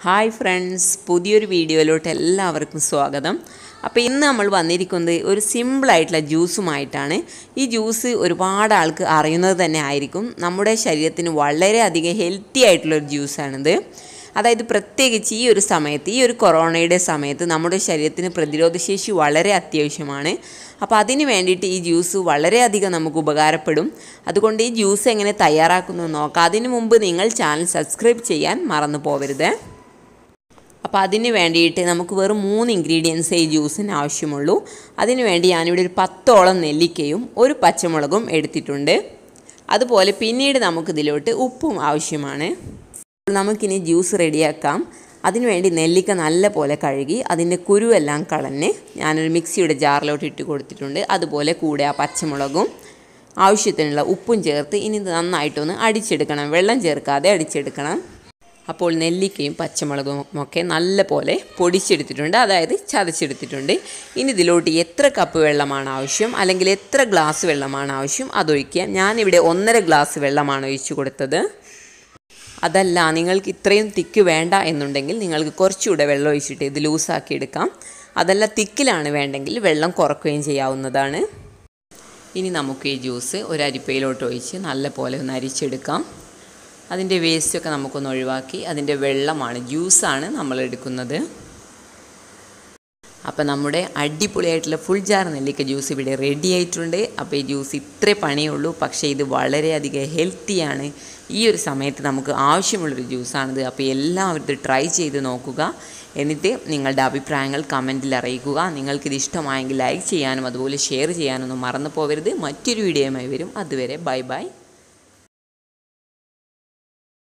hi friends പുതിയൊരു വീഡിയോയിലോട്ട് എല്ലാവർക്കും സ്വാഗതം അപ്പോൾ ഇന്ന് നമ്മൾ വന്നിരിക്കുന്നത് ഒരു സിമ്പിളായിട്ടുള്ള ജ്യൂസുമായിട്ടാണ് ഈ ജ്യൂസ് ഒരുപാട് ആൾക്ക് അറിയുന്നത് തന്നെ ആയിരിക്കും നമ്മുടെ ശരീരത്തിന് വളരെയധികം ഹെൽത്തി ആയിട്ടുള്ളൊരു ജ്യൂസാണിത് അതായത് പ്രത്യേകിച്ച് ഈ ഒരു സമയത്ത് ഈ ഒരു കൊറോണയുടെ സമയത്ത് നമ്മുടെ ശരീരത്തിന് പ്രതിരോധശേഷി വളരെ അത്യാവശ്യമാണ് അപ്പോൾ അതിന് വേണ്ടിയിട്ട് ഈ ജ്യൂസ് വളരെയധികം നമുക്ക് ഉപകാരപ്പെടും അതുകൊണ്ട് ഈ ജ്യൂസ് എങ്ങനെ തയ്യാറാക്കുന്നു എന്ന് നോക്കാം അതിനു മുമ്പ് നിങ്ങൾ ചാനൽ സബ്സ്ക്രൈബ് ചെയ്യാൻ മറന്നു പോകരുത് അപ്പോൾ അതിന് വേണ്ടിയിട്ട് നമുക്ക് വെറും മൂന്ന് ഇൻഗ്രീഡിയൻസേ ഈ ജ്യൂസിന് ആവശ്യമുള്ളൂ അതിന് വേണ്ടി ഞാനിവിടെ ഒരു പത്തോളം നെല്ലിക്കയും ഒരു പച്ചമുളകും എടുത്തിട്ടുണ്ട് അതുപോലെ പിന്നീട് നമുക്കിതിലോട്ട് ഉപ്പും ആവശ്യമാണ് നമുക്കിനി ജ്യൂസ് റെഡിയാക്കാം അതിനുവേണ്ടി നെല്ലിക്ക നല്ല പോലെ കഴുകി അതിൻ്റെ കുരുവെല്ലാം കളഞ്ഞ് ഞാനൊരു മിക്സിയുടെ ജാറിലോട്ട് ഇട്ട് കൊടുത്തിട്ടുണ്ട് അതുപോലെ കൂടെ ആ പച്ചമുളകും ആവശ്യത്തിനുള്ള ഉപ്പും ചേർത്ത് ഇനി ഇത് നന്നായിട്ടൊന്ന് അടിച്ചെടുക്കണം വെള്ളം ചേർക്കാതെ അടിച്ചെടുക്കണം അപ്പോൾ നെല്ലിക്കയും പച്ചമുളകും ഒക്കെ നല്ല പോലെ പൊടിച്ചെടുത്തിട്ടുണ്ട് അതായത് ചതച്ചെടുത്തിട്ടുണ്ട് ഇനി ഇതിലോട്ട് എത്ര കപ്പ് വെള്ളമാണ് ആവശ്യം അല്ലെങ്കിൽ എത്ര ഗ്ലാസ് വെള്ളമാണ് ആവശ്യം അതൊഴിക്കുക ഞാനിവിടെ ഒന്നര ഗ്ലാസ് വെള്ളമാണ് ഒഴിച്ചു കൊടുത്തത് അതല്ല നിങ്ങൾക്ക് ഇത്രയും തിക്ക് വേണ്ട എന്നുണ്ടെങ്കിൽ നിങ്ങൾക്ക് കുറച്ചുകൂടെ വെള്ളം ഒഴിച്ചിട്ട് ഇത് ലൂസാക്കി എടുക്കാം അതല്ല തിക്കിലാണ് വേണ്ടെങ്കിൽ വെള്ളം കുറക്കുകയും ചെയ്യാവുന്നതാണ് ഇനി നമുക്ക് ഈ ജ്യൂസ് ഒരു അരിപ്പയിലോട്ട് ഒഴിച്ച് നല്ല പോലെ ഒന്ന് അരിച്ചെടുക്കാം അതിൻ്റെ വേസ്റ്റൊക്കെ നമുക്കൊന്ന് ഒഴിവാക്കി അതിൻ്റെ വെള്ളമാണ് ജ്യൂസാണ് നമ്മൾ എടുക്കുന്നത് അപ്പോൾ നമ്മുടെ അടിപൊളിയായിട്ടുള്ള ഫുൾ ജാർ നെല്ലിക്ക ജ്യൂസ് ഇവിടെ റെഡി ആയിട്ടുണ്ട് അപ്പോൾ ഈ ജ്യൂസ് ഇത്രേ പണിയുള്ളൂ പക്ഷേ ഇത് വളരെയധികം ഹെൽത്തിയാണ് ഈ ഒരു സമയത്ത് നമുക്ക് ആവശ്യമുള്ളൊരു ജ്യൂസാണിത് അപ്പോൾ എല്ലാവരും ഇത് ട്രൈ ചെയ്ത് നോക്കുക എന്നിട്ട് നിങ്ങളുടെ അഭിപ്രായങ്ങൾ കമൻറ്റിൽ അറിയിക്കുക നിങ്ങൾക്കിത് ഇഷ്ടമായെങ്കിൽ ലൈക്ക് ചെയ്യാനും അതുപോലെ ഷെയർ ചെയ്യാനൊന്നും മറന്നു പോകരുത് മറ്റൊരു വീഡിയോയുമായി വരും അതുവരെ ബൈ ബൈ